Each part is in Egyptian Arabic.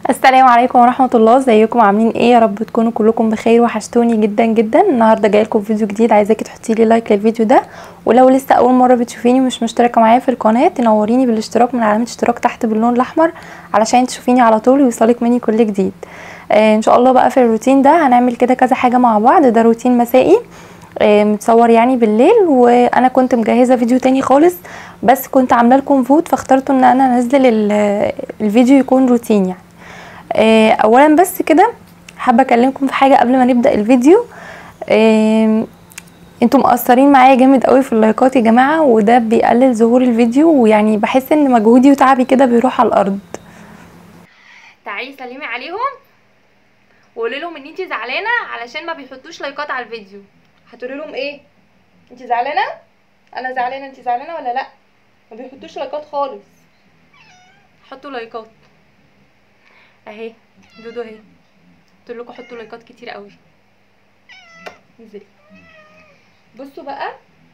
السلام عليكم ورحمه الله ازيكم عاملين ايه يا رب تكونوا كلكم بخير وحشتوني جدا جدا النهارده جاي لكم فيديو جديد عايزاكي تحطي لي لايك للفيديو ده ولو لسه اول مره بتشوفيني مش مشتركه معايا في القناه تنوريني بالاشتراك من علامه اشتراك تحت باللون الاحمر علشان تشوفيني على طول ويوصلك مني كل جديد آه ان شاء الله بقى في الروتين ده هنعمل كده كذا حاجه مع بعض ده روتين مسائي آه متصور يعني بالليل وانا كنت مجهزه فيديو تاني خالص بس كنت عامله لكم فوت فاخترت ان انا انزل الفيديو يكون روتين يعني آه اولا بس كده حابه اكلمكم في حاجه قبل ما نبدا الفيديو آه انتم مقصرين معايا جامد قوي في اللايكات يا جماعه وده بيقلل ظهور الفيديو ويعني بحس ان مجهودي وتعبي كده بيروح على الارض تعالي سلمي عليهم وقولي لهم ان انت زعلانه علشان ما بيحطوش لايكات على الفيديو هتقولي لهم ايه انت زعلانه انا زعلانه انت زعلانه ولا لا ما بيحطوش لايكات خالص حطوا لايكات اهي دودو اهي قلت لكم حطوا لايكات كتير قوي انزلي بصوا بقى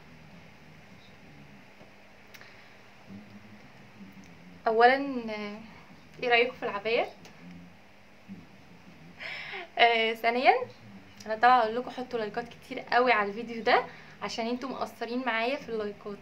اولا ايه رايكم في العبايات آه ثانيا انا طبعا اقول لكم حطوا لايكات كتير قوي على الفيديو ده عشان انتوا مقصرين معايا في اللايكات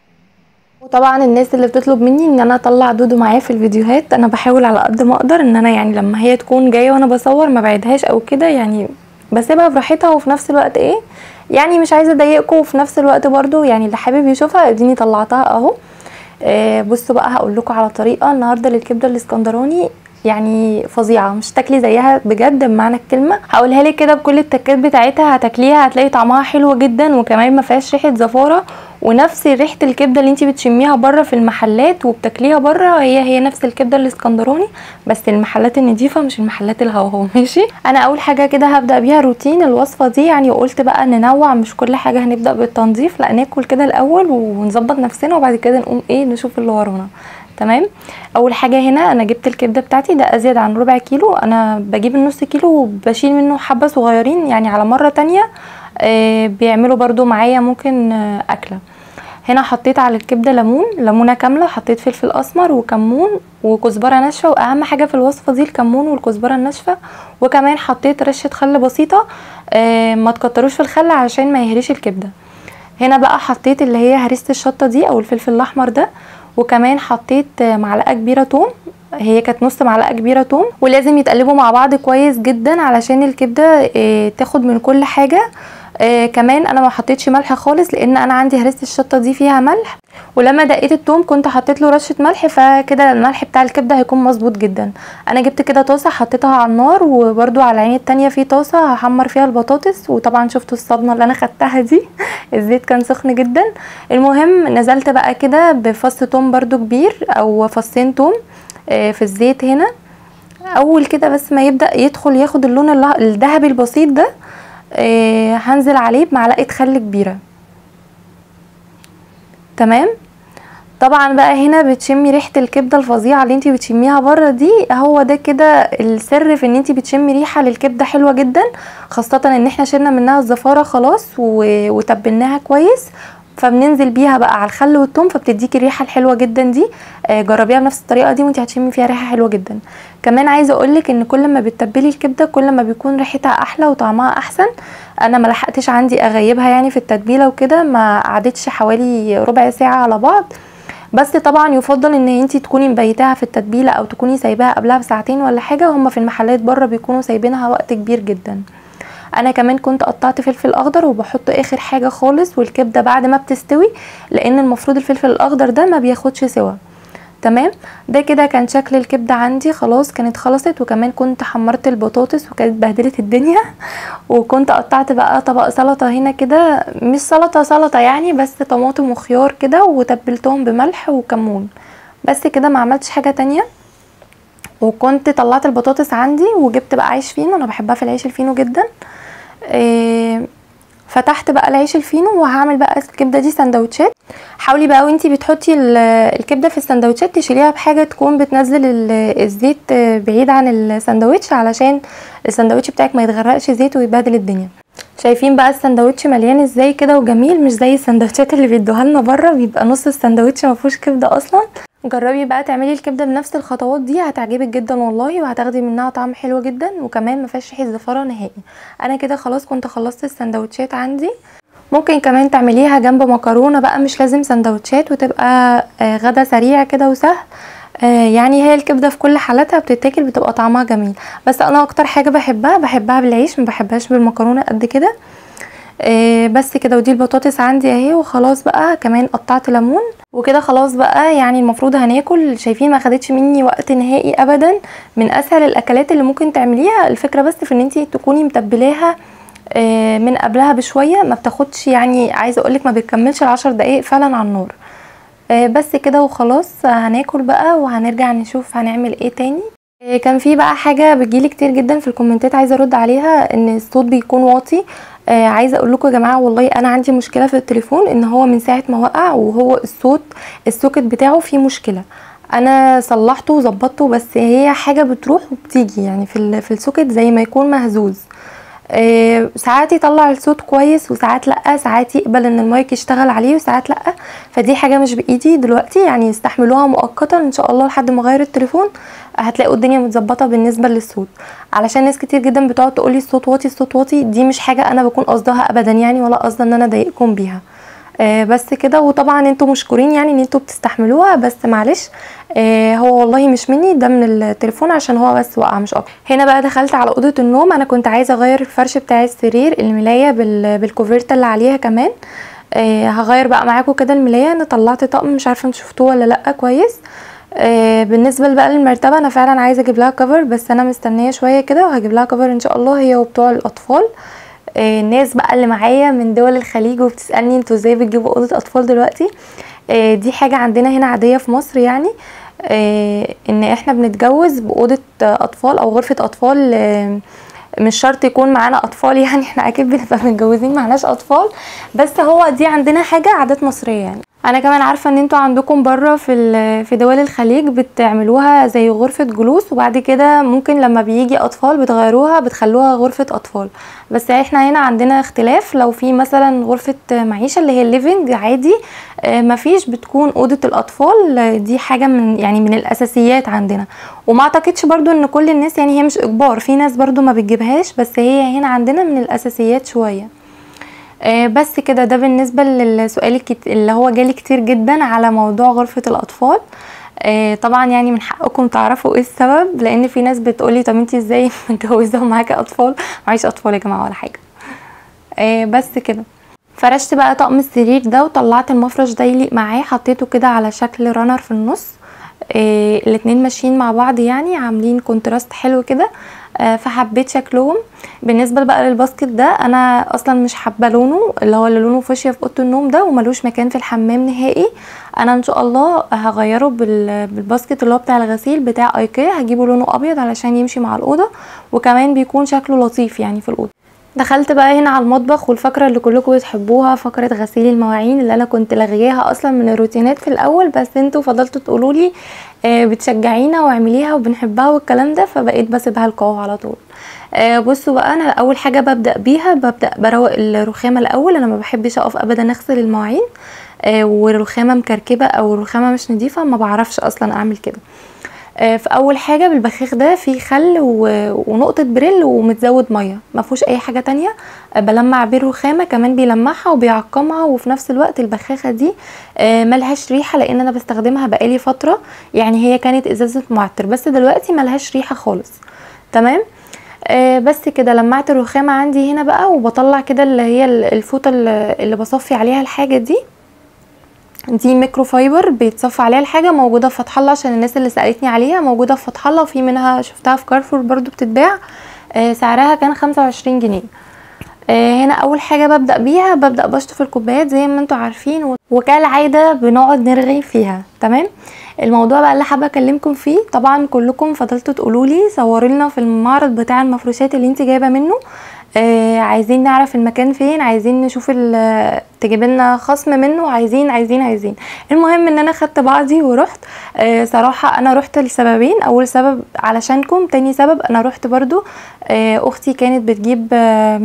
وطبعا الناس اللي بتطلب مني ان انا اطلع دودو معايا في الفيديوهات انا بحاول على قد ما اقدر ان انا يعني لما هي تكون جايه وانا بصور ما بعدهاش او كده يعني بسيبها براحتها وفي نفس الوقت ايه يعني مش عايزه اضايقكم وفي نفس الوقت برضو يعني اللي حابب يشوفها اديني طلعتها اهو آه بصوا بقى هقول لكم على طريقه النهارده للكبده الاسكندراني يعني فظيعه مش تاكلي زيها بجد بمعنى الكلمه هقولها لك كده بكل التكات بتاعتها هتاكليها هتلاقي طعمها حلو جدا وكمان ما فيهاش ريحه زفاره ونفس ريحه الكبده اللي انت بتشميها بره في المحلات وبتاكليها بره هي هي نفس الكبده الاسكندراني بس المحلات النظيفه مش المحلات الهوهو ماشي انا اول حاجه كده هبدا بيها روتين الوصفه دي يعني قلت بقى ننوع مش كل حاجه هنبدا بالتنظيف لا ناكل كده الاول ونظبط نفسنا وبعد كده نقوم ايه نشوف اللي ورانا تمام اول حاجه هنا انا جبت الكبده بتاعتي ده ازيد عن ربع كيلو انا بجيب النص كيلو وبشيل منه حبه صغيرين يعني على مره تانية آه بيعملوا برضو معايا ممكن آه اكله هنا حطيت على الكبده ليمون ليمونه كامله حطيت فلفل اسمر وكمون وكزبره ناشفه واهم حاجه في الوصفه دي الكمون والكزبره الناشفه وكمان حطيت رشه خل بسيطه آه ما تكتروش في الخل عشان ما يهريش الكبده هنا بقى حطيت اللي هي هريسه الشطه دي او الفلفل الاحمر ده وكمان حطيت معلقه كبيره توم هي كانت نص معلقه كبيره توم ولازم يتقلبوا مع بعض كويس جدا علشان الكبده تاخد من كل حاجه آه كمان انا ما حطيتش ملح خالص لان انا عندي هريسه الشطه دي فيها ملح ولما دقيت التوم كنت حطيت له رشه ملح فكده الملح بتاع الكبده هيكون مظبوط جدا انا جبت كده طاسه حطيتها على النار وبرده على العين التانية في طاسه هحمر فيها البطاطس وطبعا شفتوا الصدمه اللي انا خدتها دي الزيت كان سخن جدا المهم نزلت بقى كده بفص توم برده كبير او فصين توم آه في الزيت هنا اول كده بس ما يبدا يدخل ياخد اللون الذهبي البسيط ده آه هنزل عليه بمعلقه خل كبيره تمام طبعا بقى هنا بتشمي ريحه الكبده الفظيعه اللي انتي بتشميها بره دي هو ده كده السر في ان انتي بتشمي ريحه للكبده حلوه جدا خاصه ان احنا شلنا منها الزفاره خلاص وتبلناها كويس فبننزل بيها بقى على الخل والثوم فبتديكي الريحه الحلوه جدا دي آه جربيها بنفس الطريقه دي وانت هتشمي فيها ريحه حلوه جدا كمان عايزه اقولك ان كل ما بتتبلي الكبده كل ما بيكون ريحتها احلى وطعمها احسن انا ما لحقتش عندي اغيبها يعني في التتبيله وكده ما قعدتش حوالي ربع ساعه على بعض بس طبعا يفضل ان انت تكوني مبيتاها في التتبيله او تكوني سايباها قبلها بساعتين ولا حاجه هما في المحلات بره بيكونوا سايبينها وقت كبير جدا انا كمان كنت قطعت فلفل اخضر وبحطه اخر حاجه خالص والكبده بعد ما بتستوي لان المفروض الفلفل الاخضر ده ما بياخدش سوا تمام ده كده كان شكل الكبده عندي خلاص كانت خلصت وكمان كنت حمرت البطاطس وكانت بهدلت الدنيا وكنت قطعت بقى طبق سلطه هنا كده مش سلطه سلطه يعني بس طماطم وخيار كده وتبلتهم بملح وكمون بس كده ما عملتش حاجه تانية وكنت طلعت البطاطس عندي وجبت بقى عيش فينو انا بحبها في العيش الفينو جدا إيه فتحت بقى العيش الفينو وهعمل بقى الكبده دي سندوتشات حاولي بقى وانتي بتحطي الكبده في السندوتشات تشيليها بحاجه تكون بتنزل الزيت بعيد عن السندوتش علشان السندوتش بتاعك ما يتغرقش زيت ويبهدل الدنيا شايفين بقى السندوتش مليان ازاي كده وجميل مش زي السندوتشات اللي بيدوها لنا بره بيبقى نص السندوتش ما فيهوش كبده اصلا جربي بقى تعملي الكبده بنفس الخطوات دي هتعجبك جدا والله وهتاخدي منها طعم حلو جدا وكمان ما فيهاش ريحه زفاره نهائي انا كده خلاص كنت خلصت السندوتشات عندي ممكن كمان تعمليها جنب مكرونه بقى مش لازم سندوتشات وتبقى آه، غدا سريع كده وسهل آه، يعني هي الكبده في كل حالاتها بتتاكل بتبقى طعمها جميل بس انا اكتر حاجه بحبها بحبها بالعيش ما بحبهاش بالمكرونه قد كده آه، بس كده ودي البطاطس عندي اهي وخلاص بقى كمان قطعت ليمون وكده خلاص بقى يعني المفروض هناكل شايفين ما خدتش مني وقت نهائي ابدا من اسهل الاكلات اللي ممكن تعمليها الفكره بس في ان انتي تكوني متبلاها آه، من قبلها بشويه ما بتاخدش يعني عايزه اقولك ما بتكملش العشر دقايق فعلا على النار آه، بس كده وخلاص هناكل بقى وهنرجع نشوف هنعمل ايه تاني آه، كان في بقى حاجه بتجيلي كتير جدا في الكومنتات عايزه ارد عليها ان الصوت بيكون واطي آه عايزه اقول لكم يا جماعه والله انا عندي مشكله في التليفون ان هو من ساعه ما وقع وهو الصوت السوكت بتاعه فيه مشكله انا صلحته وظبطته بس هي حاجه بتروح وبتيجي يعني في ال- في السوكت زي ما يكون مهزوز آه، ساعات يطلع الصوت كويس وساعات لا ساعات يقبل ان المايك يشتغل عليه وساعات لا فدي حاجه مش بايدي دلوقتي يعني يستحملوها مؤقتا ان شاء الله لحد ما اغير التليفون هتلاقوا الدنيا متظبطه بالنسبه للصوت علشان ناس كتير جدا بتقعد تقولي الصوت واطي الصوت واطي دي مش حاجه انا بكون قصدها ابدا يعني ولا قصده ان انا اضايقكم بيها آه بس كده وطبعا انتوا مشكورين يعني ان انتوا بتستحملوها بس معلش آه هو والله مش مني ده من التليفون عشان هو بس وقع مش اكتر هنا بقى دخلت على اوضه النوم انا كنت عايزه اغير الفرش بتاع السرير الملايه بال- بالكوفرته اللي عليها كمان آه هغير بقى معاكم كده الملايه انا طلعت طقم مش عارفه انتوا شفتوه ولا لا كويس آه بالنسبه بقى للمرتبه انا فعلا عايزه اجيب لها كفر بس انا مستنيه شويه كده وهجيب لها كفر ان شاء الله هي وبتوع الاطفال آه، الناس بقى اللي معايا من دول الخليج وبتسالني انتوا ازاي بتجيبوا اوضه اطفال دلوقتي آه، دي حاجه عندنا هنا عاديه في مصر يعني آه، ان احنا بنتجوز باوضه آه، اطفال او غرفه اطفال آه، مش شرط يكون معانا اطفال يعني احنا اكيد بنبقى متجوزين معناش اطفال بس هو دي عندنا حاجه عادات مصريه يعني انا كمان عارفه ان انتوا عندكم بره في ال- في دول الخليج بتعملوها زي غرفه جلوس وبعد كده ممكن لما بيجي اطفال بتغيروها بتخلوها غرفه اطفال بس احنا هنا عندنا اختلاف لو في مثلا غرفه معيشه اللي هي الليفنج عادي آه، مفيش بتكون اوضه الاطفال آه، دي حاجه من يعني من الاساسيات عندنا وما اعتقدش برضو ان كل الناس يعني هي مش اجبار في ناس برضو ما بتجيبهاش بس هي هنا عندنا من الاساسيات شويه آه، بس كده ده بالنسبة للسؤال الكت- اللي هو جالي كتير جدا على موضوع غرفة الأطفال آه، طبعا يعني من حقكم تعرفوا ايه السبب لان في ناس بتقولي طب انتي ازاي متجوزه ومعاكي اطفال معيش اطفال يا جماعه ولا حاجه آه، بس كده فرشت بقى طقم السرير ده وطلعت المفرش ده يليق معاه حطيته كده على شكل رانر في النص آه الاتنين ماشيين مع بعض يعني عاملين كونتراست حلو كده آه فحبيت شكلهم بالنسبه بقى للباسكت ده انا اصلا مش حابه لونه اللي هو اللي لونه فوشيا في اوضه النوم ده وملوش مكان في الحمام نهائي انا ان شاء الله هغيره بال- بالباسكت اللي هو بتاع الغسيل بتاع ايكيا هجيبه لونه ابيض علشان يمشي مع الاوضه وكمان بيكون شكله لطيف يعني في الاوضه دخلت بقى هنا على المطبخ والفقره اللي كلكم بتحبوها فقره غسيل المواعين اللي انا كنت لاغياها اصلا من الروتينات في الاول بس انتوا فضلتوا تقولوا لي آه، بتشجعينا واعمليها وبنحبها والكلام ده فبقيت بسيبها لكم على طول آه، بصوا بقى انا اول حاجه ببدا بيها ببدا بروق الرخامه الاول انا ما بحبش اقف ابدا اغسل المواعين آه، والرخامه مكركبه او الرخامه مش نظيفه ما بعرفش اصلا اعمل كده آه، في اول حاجه بالبخاخ ده فيه خل و- ونقطه بريل ومتزود ميه ما فيهوش اي حاجه تانية آه، بلمع بيه الرخامه كمان بيلمعها وبيعقمها وفي نفس الوقت البخاخه دي آه، ملهاش ريحه لان انا بستخدمها بقالي فتره يعني هي كانت ازازه معطر بس دلوقتي ملهاش ريحه خالص تمام آه بس كده لمعت الرخامه عندي هنا بقى وبطلع كده اللي هي الفوطه اللي اللي بصفي عليها الحاجه دي دي ميكرو فايبر بيتصفى عليها الحاجه موجوده في فتح الله عشان الناس اللي سالتني عليها موجوده في فتح الله وفي منها شفتها في كارفور برضو بتتباع آه سعرها كان 25 جنيه آه هنا اول حاجه ببدا بيها ببدا بشطف الكوبايات زي ما انتم عارفين و- وكالعاده بنقعد نرغي فيها تمام الموضوع بقى اللي حابه اكلمكم فيه طبعا كلكم فضلتوا تقولوا لي صوري لنا في المعرض بتاع المفروشات اللي انت جايبه منه آه عايزين نعرف المكان فين عايزين نشوف ال- تجيب لنا خصم منه عايزين عايزين عايزين المهم ان انا خدت بعضي ورحت آه صراحه انا رحت لسببين اول سبب علشانكم تاني سبب انا رحت برضو آه اختي كانت بتجيب آه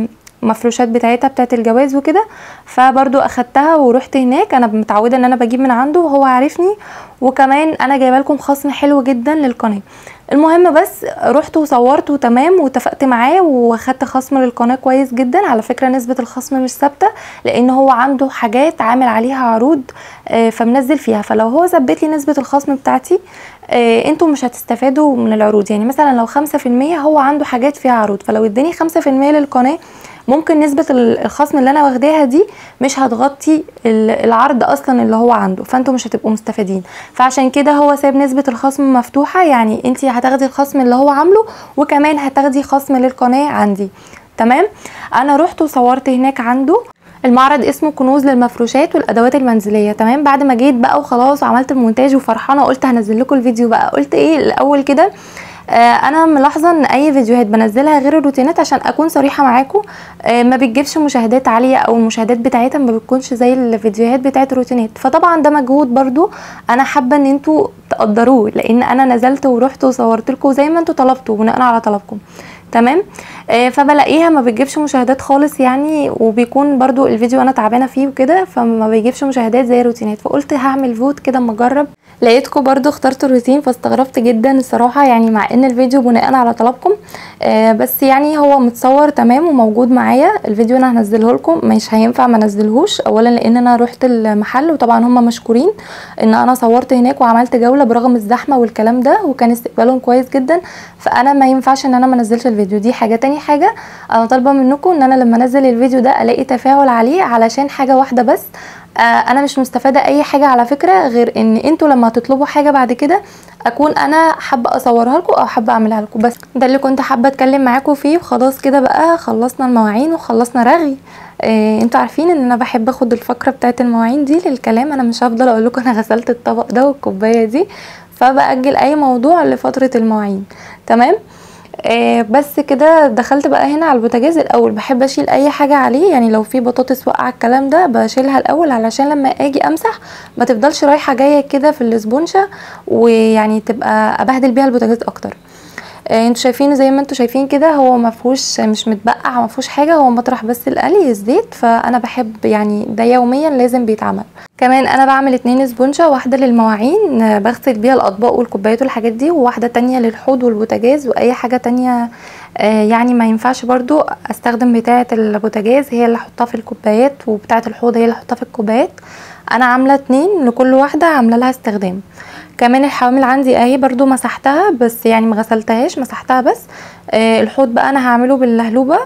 المفروشات بتاعتها بتاعت الجواز وكده فبرضو اخدتها ورحت هناك انا متعوده ان انا بجيب من عنده وهو عارفني وكمان انا جايبه لكم خصم حلو جدا للقناه المهم بس رحت وصورت وتمام واتفقت معاه واخدت خصم للقناه كويس جدا على فكره نسبه الخصم مش ثابته لان هو عنده حاجات عامل عليها عروض آه، فمنزل فيها فلو هو ثبت لي نسبه الخصم بتاعتي آه، انتوا مش هتستفادوا من العروض يعني مثلا لو خمسة في المية هو عنده حاجات فيها عروض فلو اداني خمسة في المية للقناة ممكن نسبة ال- الخصم اللي انا واخداها دي مش هتغطي ال- العرض اصلا اللي هو عنده فانتوا مش هتبقوا مستفيدين فعشان كده هو ساب نسبة الخصم مفتوحة يعني انت هتاخدي الخصم اللي هو عامله وكمان هتاخدي خصم للقناة عندي تمام انا رحت وصورت هناك عنده المعرض اسمه كنوز للمفروشات والادوات المنزليه تمام بعد ما جيت بقى وخلاص وعملت المونتاج وفرحانه قلت هنزل لكم الفيديو بقى قلت ايه الاول كده آه انا ملاحظه ان اي فيديوهات بنزلها غير الروتينات عشان اكون صريحه معاكم آه ما بتجيبش مشاهدات عاليه او المشاهدات بتاعتها ما بتكونش زي الفيديوهات بتاعت الروتينات فطبعا ده مجهود برضو انا حابه ان انتوا تقدروه لان انا نزلت ورحت وصورت لكم زي ما انتوا طلبتوا بناء على طلبكم تمام آه فبلاقيها ما بتجيبش مشاهدات خالص يعني وبيكون برضو الفيديو انا تعبانه فيه وكده فما بيجيبش مشاهدات زي الروتينات فقلت هعمل فوت كده اما اجرب لقيتكم برضو اخترتوا الروتين فاستغربت جدا الصراحه يعني مع ان الفيديو بناء على طلبكم آه بس يعني هو متصور تمام وموجود معايا الفيديو انا هنزله لكم مش هينفع ما انزلهوش اولا لان انا رحت المحل وطبعا هم مشكورين ان انا صورت هناك وعملت جوله برغم الزحمه والكلام ده وكان استقبالهم كويس جدا فانا ما ينفعش ان انا ما انزلش الفيديو دي حاجه تاني حاجه انا طالبه منكم ان انا لما انزل الفيديو ده الاقي تفاعل عليه علشان حاجه واحده بس آه انا مش مستفاده اي حاجه على فكره غير ان انتوا لما تطلبوا حاجه بعد كده اكون انا حابه اصورها لكم او حابه اعملها لكم بس ده اللي كنت حابه اتكلم معاكم فيه وخلاص كده بقى خلصنا المواعين وخلصنا رغي آه انتوا عارفين ان انا بحب اخد الفقره بتاعت المواعين دي للكلام انا مش هفضل اقول لكم انا غسلت الطبق ده والكوبايه دي فباجل اي موضوع لفتره المواعين تمام آه بس كده دخلت بقى هنا على البوتاجاز الاول بحب اشيل اي حاجه عليه يعني لو في بطاطس وقع الكلام ده بشيلها الاول علشان لما اجي امسح ما تفضلش رايحه جايه كده في الاسبونشه ويعني تبقى ابهدل بيها البوتاجاز اكتر آه انتوا شايفين زي ما انتوا شايفين كده هو ما فيهوش مش متبقع ما فيهوش حاجه هو مطرح بس القلي الزيت فانا بحب يعني ده يوميا لازم بيتعمل كمان انا بعمل اتنين اسبونشة واحدة للمواعين آه، بغسل بيها الاطباق والكوبايات والحاجات دي وواحدة تانية للحوض والبوتاجاز واي حاجة تانية آه، يعني ما ينفعش برضو استخدم بتاعة البوتاجاز هي اللي احطها في الكوبايات وبتاعة الحوض هي اللي احطها في الكوبايات انا عاملة اتنين لكل واحدة عاملة لها استخدام كمان الحوامل عندي اهي برضو مسحتها بس يعني ما غسلتهاش مسحتها بس آه الحوض بقى انا هعمله باللهلوبه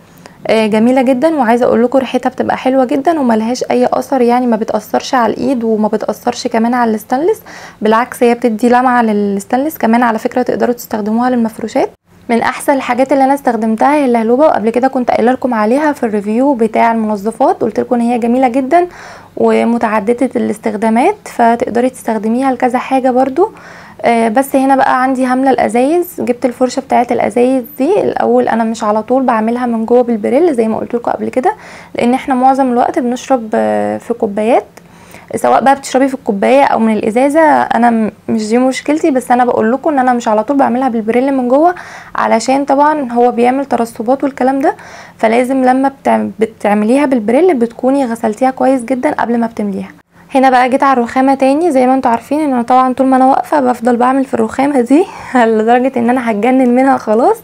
آه، جميله جدا وعايزه اقول لكم ريحتها بتبقى حلوه جدا وملهاش اي اثر يعني ما بتاثرش على الايد وما بتاثرش كمان على الستانلس بالعكس هي بتدي لمعه للستانلس كمان على فكره تقدروا تستخدموها للمفروشات من احسن الحاجات اللي انا استخدمتها هي اللهلوبه وقبل كده كنت قايله لكم عليها في الريفيو بتاع المنظفات قلت لكم ان هي جميله جدا ومتعدده الاستخدامات فتقدري تستخدميها لكذا حاجه برضو آه، بس هنا بقى عندي هامله الازايز جبت الفرشه بتاعه الازايز دي الاول انا مش على طول بعملها من جوه بالبريل زي ما قلت لكم قبل كده لان احنا معظم الوقت بنشرب آه، في كوبايات سواء بقى بتشربي في الكوبايه او من الازازه انا م- مش دي مشكلتي بس انا بقول لكم ان انا مش على طول بعملها بالبريل من جوه علشان طبعا هو بيعمل ترسبات والكلام ده فلازم لما بتعم- بتعمليها بالبريل بتكوني غسلتيها كويس جدا قبل ما بتمليها هنا بقى جيت على الرخامه تاني زي ما انتوا عارفين ان انا طبعا طول ما انا واقفه بفضل بعمل في الرخامه دي لدرجه ان انا هتجنن منها خلاص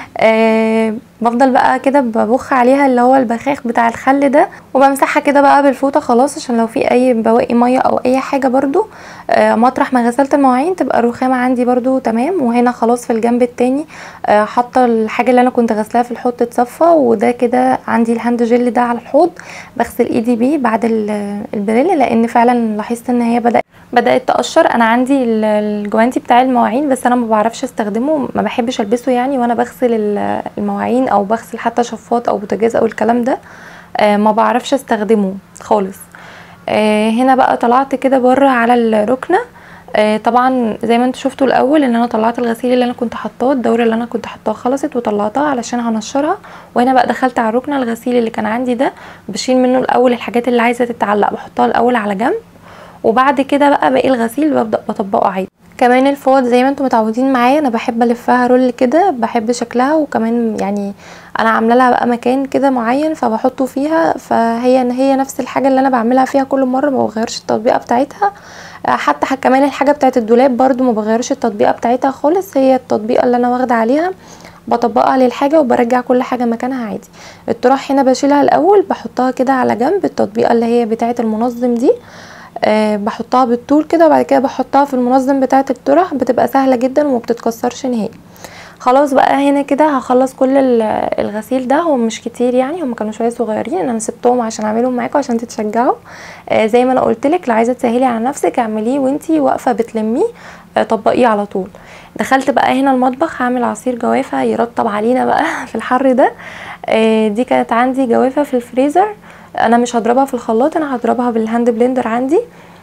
آه بفضل بقى كده ببخ عليها اللي هو البخاخ بتاع الخل ده وبمسحها كده بقى بالفوطه خلاص عشان لو في اي بواقي ميه او اي حاجه برضو آه مطرح ما غسلت المواعين تبقى الرخامه عندي برضو تمام وهنا خلاص في الجنب التاني آه حاطه الحاجه اللي انا كنت غسلاها في الحوض تتصفى وده كده عندي الهاند جل ده على الحوض بغسل ايدي بيه بعد ال- البريل لان فعلا لاحظت ان هي بدات بدات تقشر انا عندي ال- الجوانتي بتاع المواعين بس انا ما بعرفش استخدمه ما بحبش البسه يعني وانا بغسل ال- المواعين او بغسل حتى شفاط او بوتاجاز او الكلام ده آه، ما بعرفش استخدمه خالص آه، هنا بقى طلعت كده بره على الركنه آه، طبعا زي ما انتوا شفتوا الاول ان انا طلعت الغسيل اللي انا كنت حطاه الدوره اللي انا كنت حطاها خلصت وطلعتها علشان هنشرها وهنا بقى دخلت على الركنه الغسيل اللي كان عندي ده بشيل منه الاول الحاجات اللي عايزه تتعلق بحطها الاول على جنب وبعد كده بقى باقي الغسيل ببدا بطبقه عادي كمان الفوط زي ما انتم متعودين معايا انا بحب الفها رول كده بحب شكلها وكمان يعني انا عامله لها بقى مكان كده معين فبحطه فيها فهي هي نفس الحاجه اللي انا بعملها فيها كل مره ما بغيرش التطبيقه بتاعتها حتى ح- كمان الحاجه بتاعت الدولاب برضو ما بغيرش التطبيقه بتاعتها خالص هي التطبيقه اللي انا واخده عليها بطبقها للحاجه وبرجع كل حاجه مكانها عادي الطرح هنا بشيلها الاول بحطها كده على جنب التطبيقه اللي هي بتاعه المنظم دي أه بحطها بالطول كده وبعد كده بحطها في المنظم بتاعه الطرح بتبقى سهله جدا وما بتتكسرش نهائي خلاص بقى هنا كده هخلص كل ال- الغسيل ده هو مش كتير يعني هم كانوا شويه صغيرين انا سبتهم عشان اعملهم معاكم عشان تتشجعوا آه زي ما انا قلت لك لو عايزه تسهلي على نفسك اعمليه وانتي واقفه بتلميه آه طبقيه على طول دخلت بقى هنا المطبخ هعمل عصير جوافه يرطب علينا بقى في الحر ده آه دي كانت عندي جوافه في الفريزر انا مش هضربها في الخلاط انا هضربها بالهاند بلندر عندي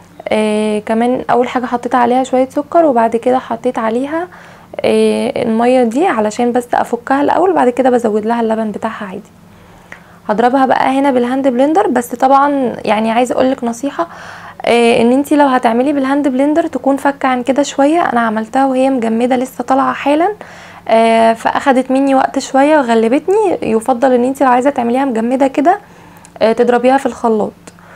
آه كمان اول حاجه حطيت عليها شويه سكر وبعد كده حطيت عليها آه الميه دي علشان بس افكها الاول وبعد كده بزود لها اللبن بتاعها عادي هضربها بقى هنا بالهاند بلندر بس طبعا يعني عايزه اقولك نصيحه آه ان انتي لو هتعملي بالهاند بلندر تكون فكه عن كده شويه انا عملتها وهي مجمده لسه طالعه حالا آه فاخدت مني وقت شويه وغلبتني يفضل ان انتي لو عايزه تعمليها مجمده كده آه تضربيها في الخلاط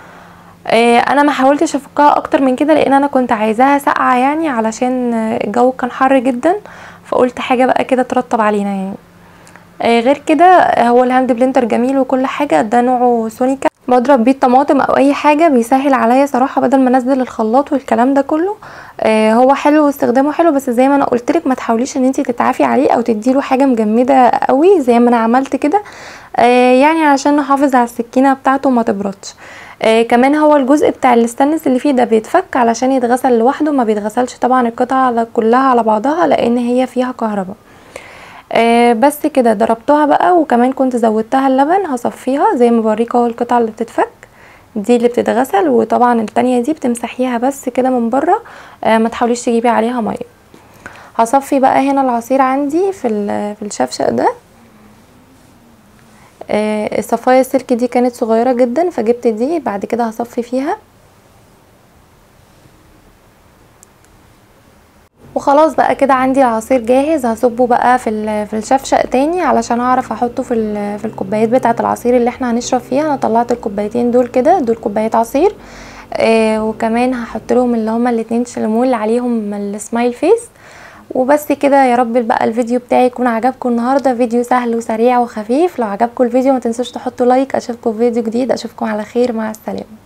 آه انا ما حاولتش افكها اكتر من كده لان انا كنت عايزاها ساقعه يعني علشان آه، الجو كان حر جدا فقلت حاجه بقى كده ترطب علينا يعني آه غير كده آه، هو الهاند بلندر جميل وكل حاجه ده نوعه سونيكا بضرب بيه الطماطم او اي حاجه بيسهل عليا صراحه بدل ما انزل الخلاط والكلام ده كله آه هو حلو واستخدامه حلو بس زي ما انا قلت لك ما تحاوليش ان انت تتعافي عليه او تديله حاجه مجمده قوي زي ما انا عملت كده آه يعني عشان نحافظ على السكينه بتاعته ما تبردش آه كمان هو الجزء بتاع الاستانلس اللي فيه ده بيتفك علشان يتغسل لوحده ما بيتغسلش طبعا القطعه على- كلها على بعضها لان هي فيها كهرباء آه بس كده ضربتها بقى وكمان كنت زودتها اللبن هصفيها زي ما بوريك اهو القطعه اللي بتتفك دي اللي بتتغسل وطبعا التانية دي بتمسحيها بس كده من بره آه ما تحاوليش تجيبي عليها ميه هصفي بقى هنا العصير عندي في ال- في الشفشق ده آه الصفايه السلك دي كانت صغيره جدا فجبت دي بعد كده هصفي فيها وخلاص بقى كده عندي العصير جاهز هصبه بقى في ال- في الشفشق تاني علشان اعرف احطه في ال- في الكوبايات بتاعه العصير اللي احنا هنشرب فيها انا طلعت الكوبايتين دول كده دول كوبايات عصير آه وكمان هحط لهم اللي هما الاتنين شلمون اللي عليهم السمايل فيس وبس كده يا رب بقى الفيديو بتاعي يكون عجبكم النهارده فيديو سهل وسريع وخفيف لو عجبكم الفيديو ما تنسوش تحطوا لايك اشوفكم في فيديو جديد اشوفكم على خير مع السلامه